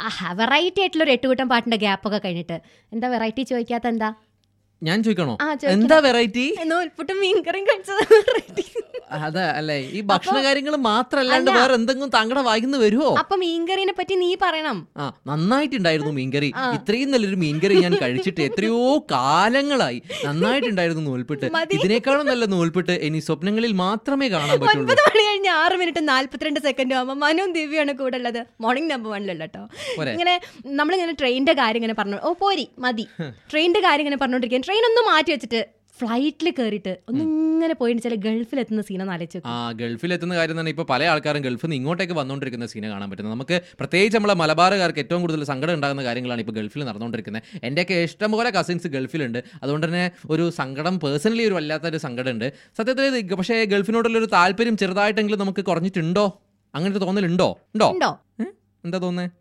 Variety ആയിട്ടുള്ള ഒരു എട്ടുകൂട്ടം പാട്ടിന്റെ ഗ്യാപ്പ് ഒക്കെ കഴിഞ്ഞിട്ട് എന്താ വെറൈറ്റി ചോദിക്കാത്ത എന്താ ഞാൻ ചോദിക്കണോ ആ, ചോദിക്കണം. എന്താ വെറൈറ്റി നൂൽപുട്ടും മീൻകറിയും കഴിച്ചത് വെറൈറ്റി അതെ അല്ലേ ഈ ഭക്ഷണ കാര്യങ്ങൾ മാത്രല്ലാണ്ട് അല്ല. വേറെ എന്തെങ്കിലും താങ്കളുടെ വായിന്ന് വരുമോ അപ്പൊ മീൻകറിനെ പറ്റി നീ പറയണം ആ നന്നായിട്ടുണ്ടായിരുന്നു മീൻകറി ആ. ഇത്രയും നല്ലൊരു മീൻകറി ഞാൻ കഴിച്ചിട്ട് എത്രയോ കാലങ്ങളായി നന്നായിട്ടുണ്ടായിരുന്നു നൂൽപ്പെട്ട് മതി. ഇതിനേക്കാളും നല്ല നൂൽപ്പെട്ട് ഇനി സ്വപ്നങ്ങളിൽ മാത്രമേ കാണാൻ പറ്റുള്ളൂ ഒൻപത് മണി കഴിഞ്ഞ് ആറ് മിനിറ്റ് നാല്പത്തിരണ്ട് സെക്കൻഡ് ആകുമ്പോൾ മനുവും ദിവ്യാണ് കൂടെ ഉള്ളത് മോർണിംഗ് നമ്പർ വണ്ണിലുള്ള കേട്ടോ പോരെ. ഇങ്ങനെ നമ്മളിങ്ങനെ ട്രെയിനിന്റെ കാര്യം ഇങ്ങനെ പറഞ്ഞു ഓ പോരി മതി ട്രെയിനിന്റെ കാര്യം ഇങ്ങനെ പറഞ്ഞോണ്ടിരിക്കാൻ ട്രെയിൻ ഒന്ന് മാറ്റി വെച്ചിട്ട് ഫ്ലൈറ്റിൽ കയറിയിട്ട് ഒന്നിങ്ങനെ പോയിട്ട് ചില ഗൾഫിൽ എത്തുന്ന സീന നാലിച്ചു ആ ഗൾഫിൽ എത്തുന്ന കാര്യം തന്നെ ഇപ്പോൾ പല ആൾക്കാരും ഗൾഫിൽ നിന്ന് ഇങ്ങോട്ടേക്ക് വന്നുകൊണ്ടിരിക്കുന്ന സീന കാണാൻ പറ്റുന്നത് നമുക്ക് പ്രത്യേകിച്ച് നമ്മളെ മലബാറുകാർക്ക് ഏറ്റവും കൂടുതൽ സങ്കടം ഉണ്ടാകുന്ന കാര്യങ്ങളാണ് ഇപ്പോൾ ഗൾഫിൽ നടന്നുകൊണ്ടിരിക്കുന്നത് എൻ്റെയൊക്കെ ഇഷ്ടംപോലെ കസിൻസ് ഗൾഫിലുണ്ട് അതുകൊണ്ട് തന്നെ ഒരു സങ്കടം പേഴ്സണലി ഒരു വല്ലാത്തൊരു സങ്കടമുണ്ട് സത്യത്തിൽ ഇത് പക്ഷേ ഗൾഫിനോടുള്ള ഒരു താല്പര്യം ചെറുതായിട്ടെങ്കിലും നമുക്ക് കുറഞ്ഞിട്ടുണ്ടോ അങ്ങനെ ഒരു തോന്നലുണ്ടോ ഉണ്ടോ ഉണ്ടോ ഏ? എന്താ തോന്നുന്നത്